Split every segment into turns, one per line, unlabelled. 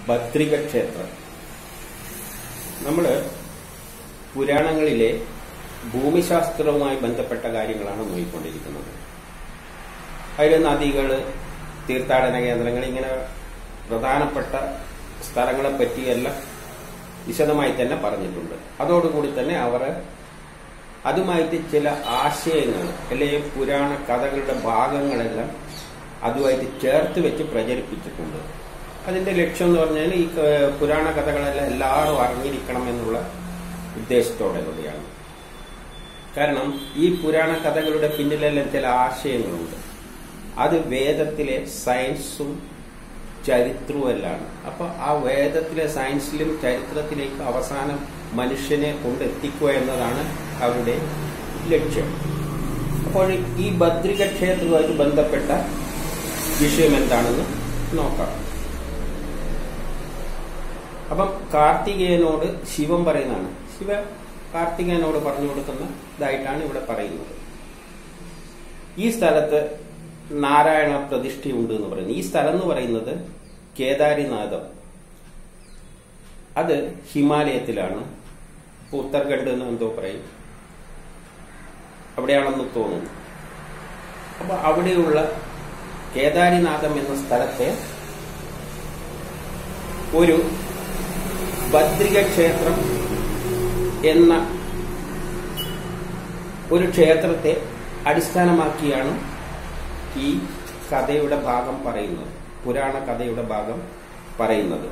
ഭദ്രിക ക്ഷേത്രം നമ്മൾ പുരാണങ്ങളിലെ ഭൂമിശാസ്ത്രവുമായി ബന്ധപ്പെട്ട കാര്യങ്ങളാണ് നോക്കിക്കൊണ്ടിരിക്കുന്നത് അതിൽ നദികൾ തീർത്ഥാടന കേന്ദ്രങ്ങൾ ഇങ്ങനെ പ്രധാനപ്പെട്ട സ്ഥലങ്ങളെ പറ്റിയെല്ലാം വിശദമായി തന്നെ പറഞ്ഞിട്ടുണ്ട് അതോടുകൂടി തന്നെ അവർ അതുമായിട്ട് ചില ആശയങ്ങൾ അല്ലെങ്കിൽ പുരാണ കഥകളുടെ ഭാഗങ്ങളെല്ലാം അതുമായിട്ട് ചേർത്ത് വെച്ച് പ്രചരിപ്പിച്ചിട്ടുണ്ട് അതിന്റെ ലക്ഷ്യം എന്ന് പറഞ്ഞാൽ ഈ ക- പുരാണ കഥകളെല്ലാം എല്ലാവരും അറിഞ്ഞിരിക്കണം എന്നുള്ള ഉദ്ദേശത്തോടെ കൂടിയാണ് കാരണം ഈ പുരാണ കഥകളുടെ പിന്നിലെല്ലാം ചില ആശയങ്ങളുണ്ട് അത് വേദത്തിലെ സയൻസും ചരിത്രവും എല്ലാമാണ് അപ്പൊ ആ വേദത്തിലെ സയൻസിലും ചരിത്രത്തിലേക്ക് അവസാനം മനുഷ്യനെ കൊണ്ടെത്തിക്കുക എന്നതാണ് അവരുടെ ലക്ഷ്യം അപ്പോൾ ഈ ഭദ്രിക ക്ഷേത്രവുമായിട്ട് ബന്ധപ്പെട്ട വിഷയം എന്താണെന്ന് നോക്കാം അപ്പം കാർത്തികേയനോട് ശിവൻ പറയുന്നതാണ് ശിവ കാർത്തികേയനോട് പറഞ്ഞു കൊടുക്കുന്ന ഇതായിട്ടാണ് ഇവിടെ പറയുന്നത് ഈ സ്ഥലത്ത് നാരായണ പ്രതിഷ്ഠയുണ്ട് എന്ന് പറയുന്നത് ഈ സ്ഥലം എന്ന് പറയുന്നത് കേദാരിനാഥം അത് ഹിമാലയത്തിലാണ് ഇപ്പൊ ഉത്തർഖണ്ഡ് എന്ന് എന്തോ പറയും അവിടെയാണെന്ന് തോന്നുന്നു അപ്പൊ അവിടെയുള്ള കേദാരിനാഥം എന്ന സ്ഥലത്തെ ഒരു ഭദ്രിക ക്ഷേത്രം എന്ന ഒരു ക്ഷേത്രത്തെ അടിസ്ഥാനമാക്കിയാണ് ഈ കഥയുടെ ഭാഗം പറയുന്നത് പുരാണ കഥയുടെ ഭാഗം പറയുന്നത്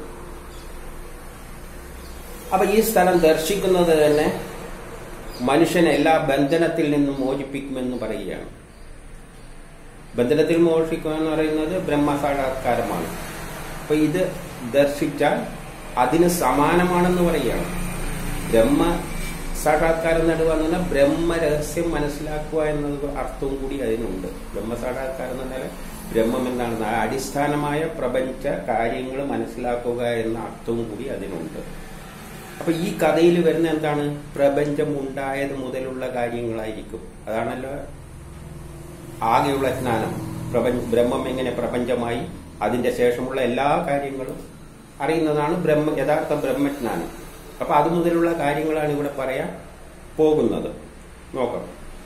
അപ്പൊ ഈ സ്ഥലം ദർശിക്കുന്നത് തന്നെ മനുഷ്യനെ എല്ലാ ബന്ധനത്തിൽ നിന്നും മോചിപ്പിക്കുമെന്ന് പറയുകയാണ് ബന്ധനത്തിൽ മോചിക്കുക എന്ന് പറയുന്നത് ബ്രഹ്മസാക്ഷാത്കാരമാണ് അപ്പൊ ഇത് ദർശിച്ചാൽ അതിന് സമാനമാണെന്ന് പറയുകയാണ് ബ്രഹ്മ സാക്ഷാത്കാരം നേടുക എന്ന് പറഞ്ഞാൽ ബ്രഹ്മരഹസ്യം മനസ്സിലാക്കുക എന്നത് അർത്ഥവും കൂടി അതിനുണ്ട് ബ്രഹ്മസാക്ഷാത്കാരം എന്ന് പറഞ്ഞാൽ ബ്രഹ്മം എന്താണ് ആ അടിസ്ഥാനമായ പ്രപഞ്ച കാര്യങ്ങൾ മനസ്സിലാക്കുക എന്ന അർത്ഥവും കൂടി അതിനുണ്ട് അപ്പൊ ഈ കഥയിൽ വരുന്ന എന്താണ് പ്രപഞ്ചം ഉണ്ടായത് മുതലുള്ള കാര്യങ്ങളായിരിക്കും അതാണല്ലോ ആകെയുള്ള ജ്ഞാനം പ്രപഞ്ച ബ്രഹ്മം എങ്ങനെ പ്രപഞ്ചമായി അതിന്റെ ശേഷമുള്ള എല്ലാ കാര്യങ്ങളും അറിയുന്നതാണ് ബ്രഹ്മ യഥാർത്ഥ ബ്രഹ്മജ്ഞാനം അപ്പൊ അത് മുതലുള്ള കാര്യങ്ങളാണ് ഇവിടെ പറയാൻ പോകുന്നത് നോക്കാം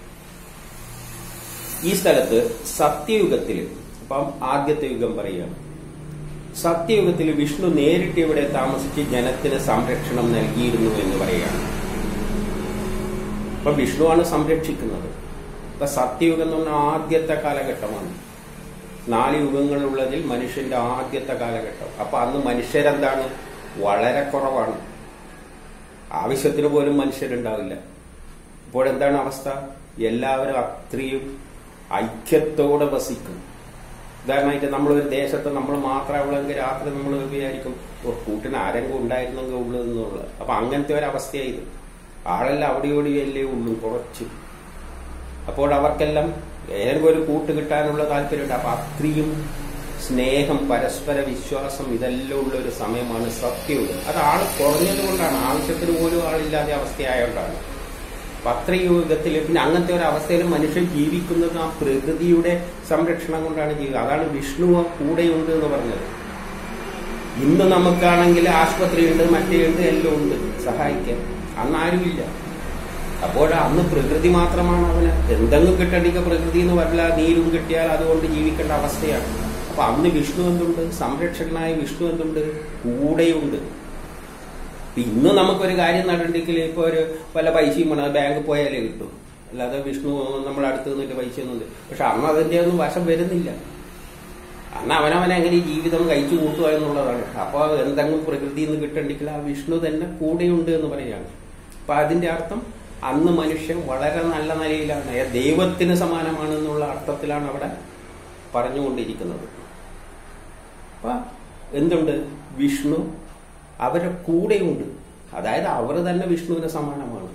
ഈ സ്ഥലത്ത് സത്യയുഗത്തിൽ അപ്പം ആദ്യത്തെ യുഗം പറയുകയാണ് സത്യയുഗത്തിൽ വിഷ്ണു നേരിട്ട് ഇവിടെ താമസിച്ച് ജനത്തിന് സംരക്ഷണം നൽകിയിരുന്നു എന്ന് പറയുകയാണ് അപ്പൊ വിഷ്ണുവാണ് സംരക്ഷിക്കുന്നത് അപ്പൊ സത്യയുഗം എന്ന് പറഞ്ഞാൽ ആദ്യത്തെ കാലഘട്ടമാണ് നാല് യുഗങ്ങളുള്ളതിൽ മനുഷ്യന്റെ ആദ്യത്തെ കാലഘട്ടം അപ്പൊ അന്ന് മനുഷ്യരെന്താണ് വളരെ കുറവാണ് ആവശ്യത്തിന് പോലും മനുഷ്യരുണ്ടാവില്ല ഇപ്പോൾ എന്താണ് അവസ്ഥ എല്ലാവരും അത്രയും ഐക്യത്തോടെ വസിക്കും ഉദാഹരണമായിട്ട് നമ്മളൊരു ദേശത്ത് നമ്മൾ മാത്രമേ ഉള്ളെങ്കിൽ രാത്രി നമ്മൾ വിചാരിക്കും "ഓ, കൂട്ടിന് ആരെങ്കിലും ഉണ്ടായിരുന്നെങ്കിൽ ഉള്ളു എന്നുള്ളത് അപ്പൊ അങ്ങനത്തെ ഒരു അവസ്ഥയായത് ആളെല്ലാം അവിടെ ഇവിടെയല്ലേ ഉള്ളൂ കുറച്ച് അപ്പോൾ അവർക്കെല്ലാം ഏതെങ്കിലും ഒരു കൂട്ട് കിട്ടാനുള്ള താല്പര്യമുണ്ട് അപ്പൊ അത്രയും സ്നേഹം പരസ്പര വിശ്വാസം ഇതെല്ലാം ഉള്ള ഒരു സമയമാണ് സത്യയുഗം അത് ആള് കുറഞ്ഞത് കൊണ്ടാണ് ആവശ്യത്തിന് പോലും ആളില്ലാതെ അവസ്ഥയായോണ്ടാണ് പത്രയുഗത്തിൽ പിന്നെ അങ്ങനത്തെ ഒരു അവസ്ഥയിൽ മനുഷ്യൻ ജീവിക്കുന്നത് ആ പ്രകൃതിയുടെ സംരക്ഷണം കൊണ്ടാണ് ജീവിക്കുക അതാണ് വിഷ്ണു കൂടെയുണ്ട് എന്ന് പറഞ്ഞത് ഇന്ന് നമുക്കാണെങ്കിൽ ആശുപത്രിയുണ്ട് മറ്റേയുണ്ട് എല്ലാം ഉണ്ട് സഹായിക്കാൻ അന്ന് ആരുമില്ല അപ്പോൾ അന്ന് പ്രകൃതി മാത്രമാണ് അവന് എന്തെങ്കിലും കിട്ടണമെങ്കിൽ പ്രകൃതി എന്ന് പറഞ്ഞാൽ നീരും കിട്ടിയാൽ അതുകൊണ്ട് ജീവിക്കേണ്ട അവസ്ഥയാണ് അപ്പൊ അന്ന് വിഷ്ണു എന്തുണ്ട് സംരക്ഷകനായ വിഷ്ണു എന്തുണ്ട് കൂടെയുണ്ട് ഇപ്പൊ ഇന്ന് നമുക്കൊരു കാര്യം നടണ്ടെങ്കിൽ ഇപ്പൊ ഒരു വല്ല പൈസയും വേണം അത് ബാങ്കിൽ പോയാലേ കിട്ടും അല്ലാതെ വിഷ്ണു നമ്മുടെ അടുത്ത് നിന്നിട്ട് പൈസ ഒന്നുമില്ല പക്ഷെ അന്ന് അതിന്റെ ഒന്നും വശം വരുന്നില്ല അന്ന് അവനവൻ എങ്ങനെ ഈ ജീവിതം കഴിച്ചു കൂട്ടുക എന്നുള്ളതാണ് അപ്പൊ എന്തെങ്കിലും പ്രകൃതിയിൽ നിന്ന് കിട്ടണ്ടെങ്കിൽ ആ വിഷ്ണു തന്നെ കൂടെയുണ്ട് എന്ന് പറയാണ് അപ്പൊ അതിന്റെ അർത്ഥം അന്ന് മനുഷ്യൻ വളരെ നല്ല നിലയിലാണ് ഏ, ദൈവത്തിന് സമാനമാണെന്നുള്ള അർത്ഥത്തിലാണ് അവിടെ പറഞ്ഞുകൊണ്ടിരിക്കുന്നത് അപ്പൊ എന്തുണ്ട് വിഷ്ണു അവരുടെ കൂടെയുണ്ട് അതായത് അവർ തന്നെ വിഷ്ണുവിന് സമാനമാണ്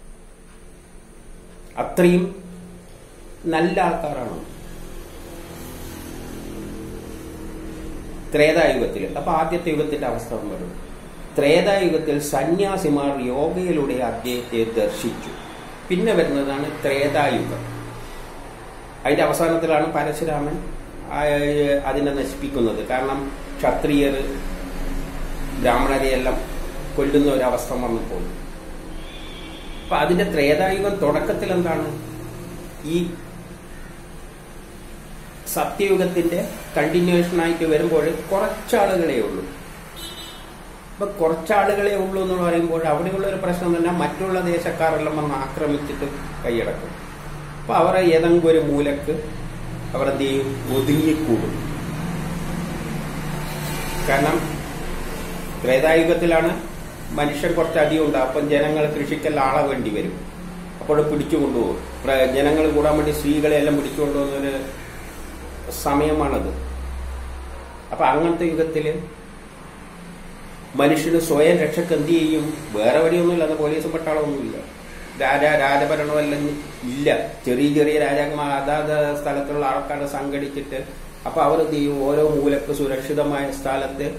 അത്രയും നല്ല ആൾക്കാരാണ് ത്രേതായുഗത്തിൽ അപ്പൊ ആദ്യത്തെ യുഗത്തിന്റെ അവസ്ഥ വരും ത്രേതായുഗത്തിൽ സന്യാസിമാർ യോഗയിലൂടെ അദ്ദേഹത്തെ ദർശിച്ചു പിന്നെ വരുന്നതാണ് ത്രേതായുഗം അതിന്റെ അവസാനത്തിലാണ് പരശുരാമൻ ആ, അതിനെ നശിപ്പിക്കുന്നത് കാരണം ക്ഷത്രിയർ ബ്രാഹ്മണരെയെല്ലാം കൊല്ലുന്ന ഒരവസ്ഥ വന്നപ്പോൾ അപ്പൊ അതിന്റെ ത്രേതായുഗം തുടക്കത്തിൽ എന്താണ് ഈ സത്യയുഗത്തിന്റെ കണ്ടിന്യൂവേഷൻ ആയിട്ട് വരുമ്പോൾ കുറച്ചാളുകളേ ഉള്ളൂ ഇപ്പൊ കുറച്ചാളുകളെ ഉള്ളൂ എന്ന് പറയുമ്പോൾ അവിടെയുള്ള ഒരു പ്രശ്നം തന്നെ മറ്റുള്ള ദേശക്കാരെല്ലാം വന്ന് ആക്രമിച്ചിട്ട് കൈയടക്കും അപ്പൊ അവർ ഏതെങ്കിലും ഒരു മൂലക്ക് അവർ എന്ത് ചെയ്യും ഒതുങ്ങിക്കൂടും കാരണം ത്രേതായുഗത്തിലാണ് മനുഷ്യൻ കുറച്ചധികം ഉണ്ട് അപ്പം ജനങ്ങൾ കൃഷിക്കെല്ലാം ആളെ വേണ്ടി വരും അപ്പോൾ പിടിച്ചു കൊണ്ടുപോകും പ്ര- ജനങ്ങൾ കൂടാൻ വേണ്ടി സ്ത്രീകളെ എല്ലാം പിടിച്ചു കൊണ്ടുപോകുന്നൊരു സമയമാണത് അപ്പൊ അങ്ങനത്തെ യുഗത്തില് മനുഷ്യന് സ്വയം രക്ഷക്ക് എന്ത് ചെയ്യും വേറെ വഴിയൊന്നുമില്ല അത് പോലീസും പട്ടാളമൊന്നുമില്ല രാജ രാജഭരണമെല്ലാം ഇല്ല ചെറിയ ചെറിയ രാജാക്കന്മാർ അതാത് സ്ഥലത്തുള്ള ആൾക്കാരെ സംഘടിച്ചിട്ട് അപ്പൊ അവർ എന്ത് ചെയ്യും ഓരോ മൂലക്ക് സുരക്ഷിതമായ സ്ഥലത്ത്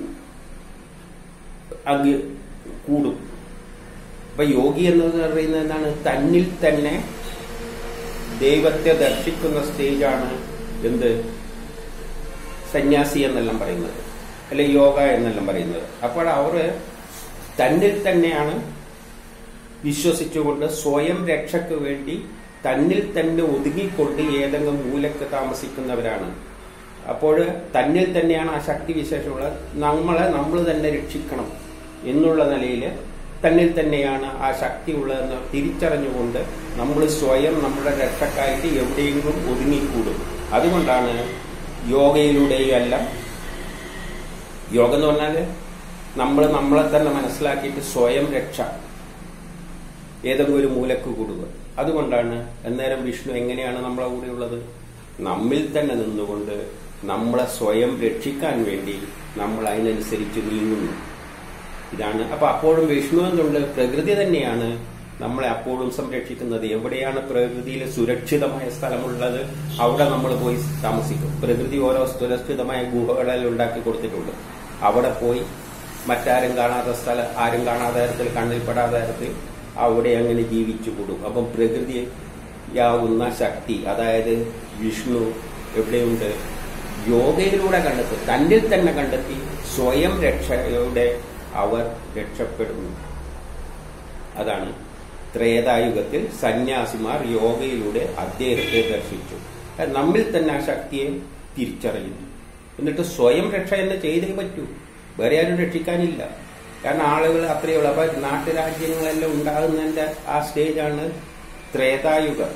അങ്ങ് കൂടും അപ്പൊ യോഗി എന്ന് പറയുന്നത് എന്താണ് തന്നിൽ തന്നെ ദൈവത്തെ ദർശിക്കുന്ന സ്റ്റേജാണ് എന്ത് സന്യാസി എന്നെല്ലാം പറയുന്നത് അല്ലെ യോഗ എന്നെല്ലാം പറയുന്നത് അപ്പോൾ അവർ തന്നിൽ തന്നെയാണ് വിശ്വസിച്ചുകൊണ്ട് സ്വയം രക്ഷയ്ക്ക് വേണ്ടി തന്നിൽ തന്നെ ഒതുങ്ങിക്കൊണ്ട് ഏതെങ്കിലും മൂലക്ക് താമസിക്കുന്നവരാണ് അപ്പോൾ തന്നിൽ തന്നെയാണ് ആ ശക്തി വിശേഷമുള്ളത് നമ്മളെ നമ്മൾ തന്നെ രക്ഷിക്കണം എന്നുള്ള നിലയിൽ തന്നിൽ തന്നെയാണ് ആ ശക്തി ഉള്ളതെന്ന് തിരിച്ചറിഞ്ഞുകൊണ്ട് നമ്മൾ സ്വയം നമ്മുടെ രക്ഷക്കായിട്ട് എവിടെയെങ്കിലും ഒതുങ്ങിക്കൂടും അതുകൊണ്ടാണ് യോഗയിലൂടെയും എല്ലാം യോഗ എന്ന് പറഞ്ഞാൽ നമ്മൾ നമ്മളെ തന്നെ മനസ്സിലാക്കിയിട്ട് സ്വയം രക്ഷ ഏതെങ്കിലും ഒരു മൂലക്ക് കൂടുക അതുകൊണ്ടാണ് അന്നേരം വിഷ്ണു എങ്ങനെയാണ് നമ്മളെ കൂടെയുള്ളത് നമ്മിൽ തന്നെ നിന്നുകൊണ്ട് നമ്മളെ സ്വയം രക്ഷിക്കാൻ വേണ്ടി നമ്മൾ അതിനനുസരിച്ച് നീങ്ങുന്നു ഇതാണ് അപ്പൊ അപ്പോഴും വിഷ്ണു എന്നുള്ള പ്രകൃതി തന്നെയാണ് നമ്മളെ അപ്പോഴും സംരക്ഷിക്കുന്നത് എവിടെയാണ് പ്രകൃതിയിൽ സുരക്ഷിതമായ സ്ഥലമുള്ളത് അവിടെ നമ്മൾ പോയി താമസിക്കും പ്രകൃതി ഓരോ സുരക്ഷിതമായ ഗുഹകളെല്ലാം ഉണ്ടാക്കി കൊടുത്തിട്ടുണ്ട് അവിടെ പോയി മറ്റാരും കാണാത്ത സ്ഥലം ആരും കാണാത്ത തരത്തിൽ കണ്ണിൽപ്പെടാത്ത തരത്തിൽ അവിടെ അങ്ങനെ ജീവിച്ചു കൂടും അപ്പം പ്രകൃതിയാവുന്ന ശക്തി അതായത് വിഷ്ണു എവിടെയുണ്ട് യോഗയിലൂടെ കണ്ടെത്തി തന്നിൽ തന്നെ കണ്ടെത്തി സ്വയം രക്ഷയുടെ അവർ രക്ഷപ്പെടുന്നു അതാണ് ത്രേതായുഗത്തിൽ സന്യാസിമാർ യോഗയിലൂടെ അദ്ദേഹത്തെ ദർശിച്ചു അത് നമ്മിൽ തന്നെ ആ ശക്തിയെ തിരിച്ചറിയുന്നു എന്നിട്ട് സ്വയം രക്ഷ എന്ന് ചെയ്തേ പറ്റൂ വേറെ ആരും രക്ഷിക്കാനില്ല കാരണം ആളുകൾ അത്രയേ ഉള്ളൂ അപ്പൊ നാട്ടുരാജ്യങ്ങളെല്ലാം ഉണ്ടാകുന്നതിന്റെ ആ സ്റ്റേജാണ് ത്രേതായുഗം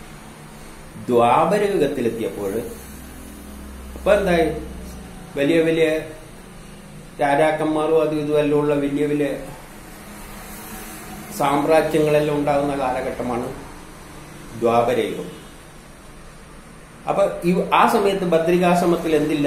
ദ്വാപരയുഗത്തിലെത്തിയപ്പോൾ അപ്പൊ എന്തായി വലിയ വലിയ രാജാക്കന്മാരും അതും ഇതുമെല്ലാം ഉള്ള വലിയ വലിയ സാമ്രാജ്യങ്ങളെല്ലാം ഉണ്ടാകുന്ന കാലഘട്ടമാണ് ദ്വാപരയുഗം അപ്പൊ ഈ- ആ സമയത്ത് ബദ്രികാശ്രമത്തിൽ എന്തില്ല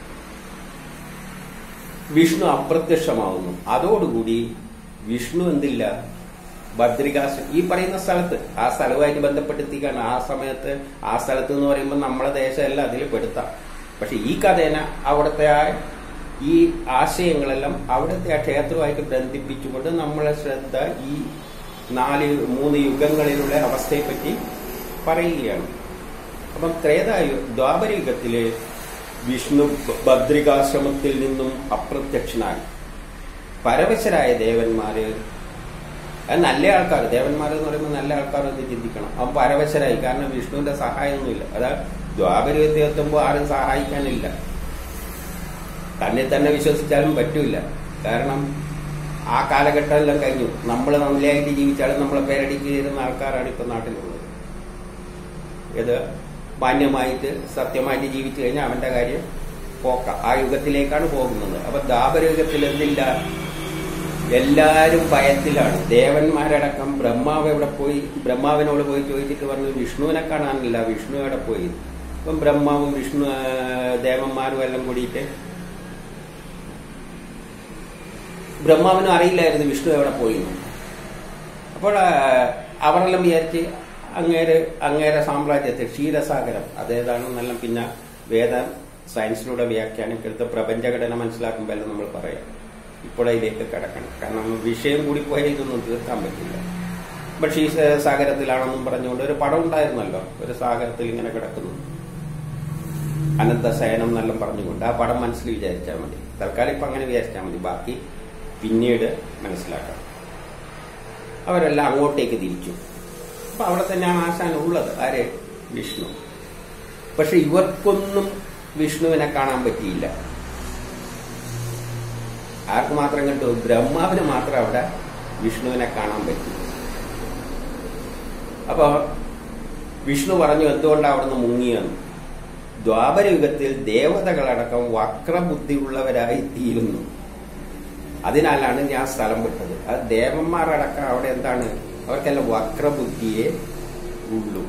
വിഷ്ണു അപ്രത്യക്ഷമാവുന്നു അതോടുകൂടി വിഷ്ണു എന്തില്ല ബദ്രികാശ്രമം ഈ പറയുന്ന സ്ഥലത്ത് ആ സ്ഥലവുമായിട്ട് ബന്ധപ്പെടുത്തിക്കാണ് ആ സമയത്ത് ആ സ്ഥലത്ത് എന്ന് പറയുമ്പോൾ നമ്മളെ ദേശമല്ല അതിൽ പെടുത്താം പക്ഷെ ഈ കഥേന അവിടുത്തെ ആ ഈ ആശയങ്ങളെല്ലാം അവിടുത്തെ ആ ക്ഷേത്രവുമായിട്ട് ബന്ധിപ്പിച്ചുകൊണ്ട് നമ്മളെ ശ്രദ്ധ ഈ നാല് മൂന്ന് യുഗങ്ങളിലുള്ള അവസ്ഥയെപ്പറ്റി പറയുകയാണ് അപ്പം ത്രേതായു ദ്വാപരയുഗത്തില് വിഷ്ണു ബ- ബദ്രികാശ്രമത്തിൽ നിന്നും അപ്രത്യക്ഷനായി പരവശരായ ദേവന്മാര് അത് നല്ല ആൾക്കാർ ദേവന്മാർ എന്ന് പറയുമ്പോൾ നല്ല ആൾക്കാർ എന്ന് ചിന്തിക്കണം അവൻ പരവശരായി കാരണം വിഷ്ണുവിന്റെ സഹായമൊന്നുമില്ല അതാ ദ്വാപരയുഗത്തിൽ എത്തുമ്പോൾ ആരും സഹായിക്കാനില്ല തന്നെ തന്നെ വിശ്വസിച്ചാലും പറ്റൂല കാരണം ആ കാലഘട്ടം എല്ലാം കഴിഞ്ഞു നമ്മൾ നല്ലതായിട്ട് ജീവിച്ചാലും നമ്മളെ പേരടിക്ക് ചേരുന്ന ആൾക്കാരാണ് ഇപ്പൊ നാട്ടിലുള്ളത് ഇത് മാന്യമായിട്ട് സത്യമായിട്ട് ജീവിച്ചു കഴിഞ്ഞാൽ അവന്റെ കാര്യം പോക്ക ആ യുഗത്തിലേക്കാണ് പോകുന്നത് അപ്പൊ ദാപരയുഗത്തിൽ എന്തില്ല എല്ലാരും ഭയത്തിലാണ് ദേവന്മാരടക്കം ബ്രഹ്മാവ് എവിടെ പോയി ബ്രഹ്മാവിനോട് പോയി ചോദിച്ചിട്ട് പറഞ്ഞു വിഷ്ണുവിനെ കാണാനില്ല വിഷ്ണു എവിടെ പോയി ഇപ്പം ബ്രഹ്മാവും വിഷ്ണു ആ, ദേവന്മാരും എല്ലാം കൂടിയിട്ട് ബ്രഹ്മാവിനും അറിയില്ലായിരുന്നു വിഷ്ണു എവിടെ പോയി എന്ന്. അപ്പോൾ ആ, അവരെല്ലാം വിചാരിച്ച് അങ്ങേര് അങ്ങേരെ സാമ്രാജ്യത്തെ ക്ഷീരസാഗരം അതേതാണെന്നെല്ലാം പിന്നെ വേദ സയൻസിലൂടെ വ്യാഖ്യാനിക്കെടുത്ത് പ്രപഞ്ചഘടന മനസ്സിലാക്കുമ്പോൾ എല്ലാം നമ്മൾ പറയാം ഇപ്പോഴതിലേക്ക് കിടക്കണം കാരണം വിഷയം കൂടി പോയാൽ ഇതൊന്നും തീർക്കാൻ പറ്റില്ല അപ്പോൾ ക്ഷീര സാഗരത്തിലാണെന്നും പറഞ്ഞുകൊണ്ട് ഒരു പടം ഉണ്ടായിരുന്നല്ലോ ഒരു സാഗരത്തിൽ ഇങ്ങനെ കിടക്കുന്നു അനന്തശയനം എന്നെല്ലാം പറഞ്ഞുകൊണ്ട് ആ പടം മനസ്സിൽ വിചാരിച്ചാൽ മതി തൽക്കാലം ഇപ്പം അങ്ങനെ വിചാരിച്ചാൽ മതി ബാക്കി പിന്നീട് മനസ്സിലാക്കാം അവരെല്ലാം അങ്ങോട്ടേക്ക് തിരിച്ചു അപ്പൊ അവിടെ തന്നെയാണ് ആശാൻ ഉള്ളത് ആര് വിഷ്ണു പക്ഷെ ഇവർക്കൊന്നും വിഷ്ണുവിനെ കാണാൻ പറ്റിയില്ല ആർക്ക് മാത്രം കണ്ടു ബ്രഹ്മാവിന് മാത്രം അവിടെ വിഷ്ണുവിനെ കാണാൻ പറ്റി അപ്പൊ വിഷ്ണു പറഞ്ഞു എന്തുകൊണ്ടാണ് അവിടുന്ന് മുങ്ങിയെന്ന് ദ്വാപരയുഗത്തിൽ ദേവതകളടക്കം വക്രബുദ്ധിയുള്ളവരായി തീരുന്നു അതിനാലാണ് ഞാൻ സ്ഥലം വിട്ടത് അത് ദേവന്മാരടക്കം അവിടെ എന്താണ് അവർക്കെല്ലാം വക്രബുദ്ധിയെ ഉള്ളൂ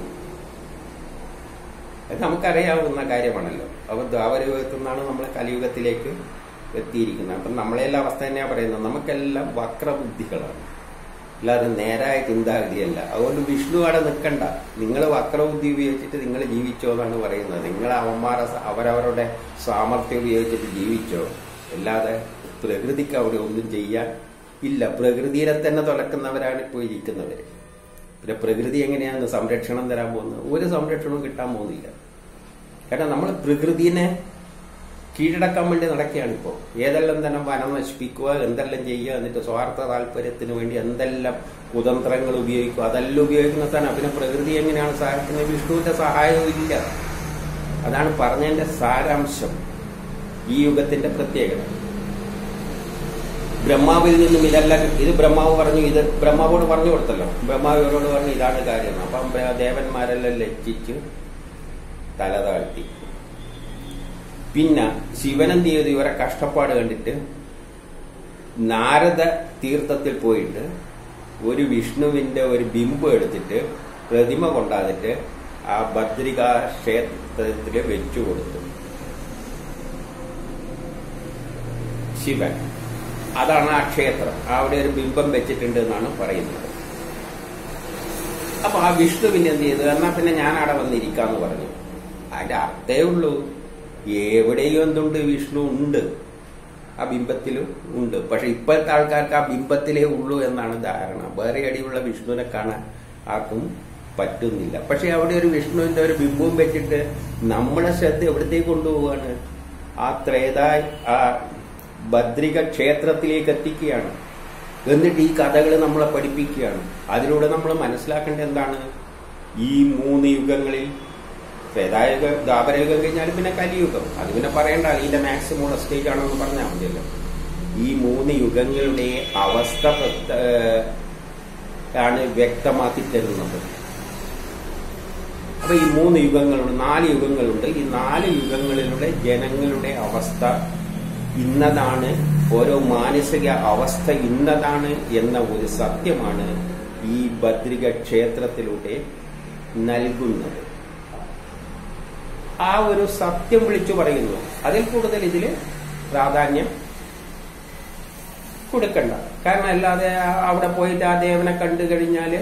അത് നമുക്കറിയാവുന്ന കാര്യമാണല്ലോ അപ്പൊ ദ്വാപരയുഗത്തിൽ നിന്നാണ് നമ്മൾ കലിയുഗത്തിലേക്ക് എത്തിയിരിക്കുന്നത് അപ്പം നമ്മളെല്ലാം അവസ്ഥ തന്നെയാണ് പറയുന്നത് നമുക്കെല്ലാം വക്രബുദ്ധികളാണ് അല്ലാതെ നേരായ ചിന്താഗതിയല്ല അതുകൊണ്ട് വിഷ്ണു അവിടെ നിൽക്കണ്ട നിങ്ങൾ വക്രബുദ്ധി ഉപയോഗിച്ചിട്ട് നിങ്ങൾ ജീവിച്ചോ എന്നാണ് പറയുന്നത് നിങ്ങൾ അവന്മാരെ സ- അവരവരുടെ സാമർഥ്യം ഉപയോഗിച്ചിട്ട് ജീവിച്ചോ അല്ലാതെ പ്രകൃതിക്ക് അവിടെ ഒന്നും ചെയ്യാൻ ഇല്ല പ്രകൃതിയെ തന്നെ തുലക്കുന്നവരാണ് ഇപ്പോൾ ഇരിക്കുന്നവര് പിന്നെ പ്രകൃതി എങ്ങനെയാണ് സംരക്ഷണം തരാൻ പോകുന്നത് ഒരു സംരക്ഷണവും കിട്ടാൻ പോകുന്നില്ല കാരണം നമ്മൾ പ്രകൃതിനെ കീഴടക്കാൻ വേണ്ടി നടക്കുകയാണ് ഇപ്പോൾ ഏതെല്ലാം തന്നെ വനം നശിപ്പിക്കുക എന്തെല്ലാം ചെയ്യുക എന്നിട്ട് സ്വാർത്ഥ താല്പര്യത്തിന് വേണ്ടി എന്തെല്ലാം കുതന്ത്രങ്ങൾ ഉപയോഗിക്കുക അതെല്ലാം ഉപയോഗിക്കുന്ന തന്നെ പിന്നെ പ്രകൃതി എങ്ങനെയാണ് സഹായിക്കുന്നത് വിഷ്ണുവിന്റെ സഹായവും ഇല്ല അതാണ് പറഞ്ഞതിന്റെ സാരാംശം ഈ യുഗത്തിന്റെ പ്രത്യേകത ബ്രഹ്മാവിൽ നിന്നും ഇതെല്ലാം ഇത് ബ്രഹ്മാവ് പറഞ്ഞു ഇത് ബ്രഹ്മാവോട് പറഞ്ഞു കൊടുത്തല്ലോ ബ്രഹ്മാവ് ഇവരോട് പറഞ്ഞു ഇതാണ് കാര്യം അപ്പം ദേവന്മാരെല്ലാം ലജ്ജിച്ച് തല താഴ്ത്തി പിന്നെ ശിവനെന്ത് ചെയ്തു ഇവരെ കഷ്ടപ്പാട് കണ്ടിട്ട് നാരദ തീർത്ഥത്തിൽ പോയിട്ട് ഒരു വിഷ്ണുവിന്റെ ഒരു ബിംബം എടുത്തിട്ട് പ്രതിമ കൊണ്ടാതിട്ട് ആ ഭദ്രിക ക്ഷേത്രത്തിൽ വെച്ചു കൊടുത്തു ശിവൻ അതാണ് ആ ക്ഷേത്രം അവിടെ ഒരു ബിംബം വെച്ചിട്ടുണ്ട് എന്നാണ് പറയുന്നത് അപ്പൊ ആ വിഷ്ണുവിന് എന്ത് ചെയ്തു എന്നാ പിന്നെ ഞാൻ അവിടെ വന്നിരിക്കാന്ന് പറഞ്ഞു അതിന്റെ അർത്ഥേ ഉള്ളൂ എവിടെയും എന്തുണ്ട് വിഷ്ണു ഉണ്ട് ആ ബിംബത്തിലും ഉണ്ട് പക്ഷെ ഇപ്പോഴത്തെ ആൾക്കാർക്ക് ആ ബിംബത്തിലേ ഉള്ളൂ എന്നാണ് ധാരണ വേറെ അടിയുള്ള വിഷ്ണുവിനെ കാണാൻ ആർക്കും പറ്റുന്നില്ല പക്ഷെ അവിടെ ഒരു വിഷ്ണുവിന്റെ ഒരു ബിംബവും വെച്ചിട്ട് നമ്മളെ ശ്രദ്ധ എവിടത്തേക്ക് കൊണ്ടുപോവാണ് ആ ത്രേത ആ ഭദ്രിക ക്ഷേത്രത്തിലേക്ക് എത്തിക്കുകയാണ് എന്നിട്ട് ഈ കഥകൾ നമ്മളെ പഠിപ്പിക്കുകയാണ് അതിലൂടെ നമ്മൾ മനസ്സിലാക്കേണ്ടത് എന്താണ് ഈ മൂന്ന് യുഗങ്ങളിൽ ത്രേതായുഗ ദ്വാപരയുഗം കഴിഞ്ഞാലും പിന്നെ കലിയുഗം അത് പിന്നെ പറയണ്ട ഇതിന്റെ മാക്സിമം ഉള്ള സ്റ്റേജ് ആണെന്ന് പറഞ്ഞാൽ മതിയല്ലോ ഈ മൂന്ന് യുഗങ്ങളുടെ അവസ്ഥ പ്രത്ത- ഏഹ് ആണ് വ്യക്തമാക്കി തരുന്നത് അപ്പൊ ഈ മൂന്ന് യുഗങ്ങളുണ്ട് നാല് യുഗങ്ങളുണ്ട് ഈ നാല് യുഗങ്ങളിലൂടെ ജനങ്ങളുടെ അവസ്ഥ ഇന്നതാണ് ഓരോ മാനസിക അവസ്ഥ ഇന്നതാണ് എന്ന ഒരു സത്യമാണ് ഈ ഭദ്രിക ക്ഷേത്രത്തിലൂടെ നൽകുന്നത് ആ ഒരു സത്യം വിളിച്ചു പറയുന്നു അതിൽ കൂടുതൽ ഇതില് പ്രാധാന്യം കൊടുക്കണ്ട കാരണം അല്ലാതെ ആ- അവിടെ പോയിട്ട് ആ ദേവനെ കണ്ടു കഴിഞ്ഞാല്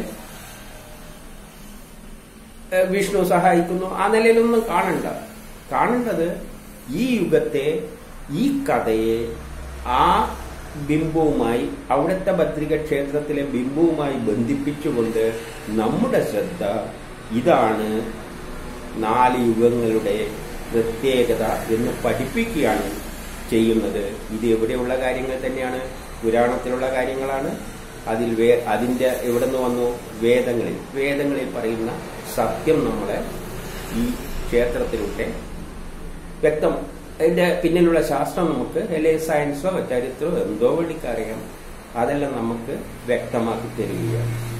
ഏഹ് വിഷ്ണു സഹായിക്കുന്നു ആ നിലയിലൊന്നും കാണണ്ട കാണേണ്ടത് ഈ യുഗത്തെ ഈ കഥയെ ആ ബിംബവുമായി അവിടുത്തെ ഭദ്രിക ക്ഷേത്രത്തിലെ ബിംബവുമായി ബന്ധിപ്പിച്ചുകൊണ്ട് നമ്മുടെ ശ്രദ്ധ ഇതാണ് നാല് യുഗങ്ങളുടെ പ്രത്യേകത എന്ന് പഠിപ്പിക്കുകയാണ് ചെയ്യുന്നത് ഇത് എവിടെയുള്ള കാര്യങ്ങൾ തന്നെയാണ് പുരാണത്തിലുള്ള കാര്യങ്ങളാണ് അതിൽ വേ അതിന്റെ എവിടെ നിന്ന് വന്നു വേദങ്ങളിൽ വേദങ്ങളിൽ പറയുന്ന സത്യം നമ്മളെ ഈ ക്ഷേത്രത്തിലൂടെ വ്യക്തം അതിന്റെ പിന്നിലുള്ള ശാസ്ത്രം നമുക്ക് അല്ലെങ്കിൽ സയൻസോ ചരിത്രമോ എന്തോ വേണ്ടിക്കറിയാം അതെല്ലാം നമുക്ക് വ്യക്തമാക്കി തരികയാണ്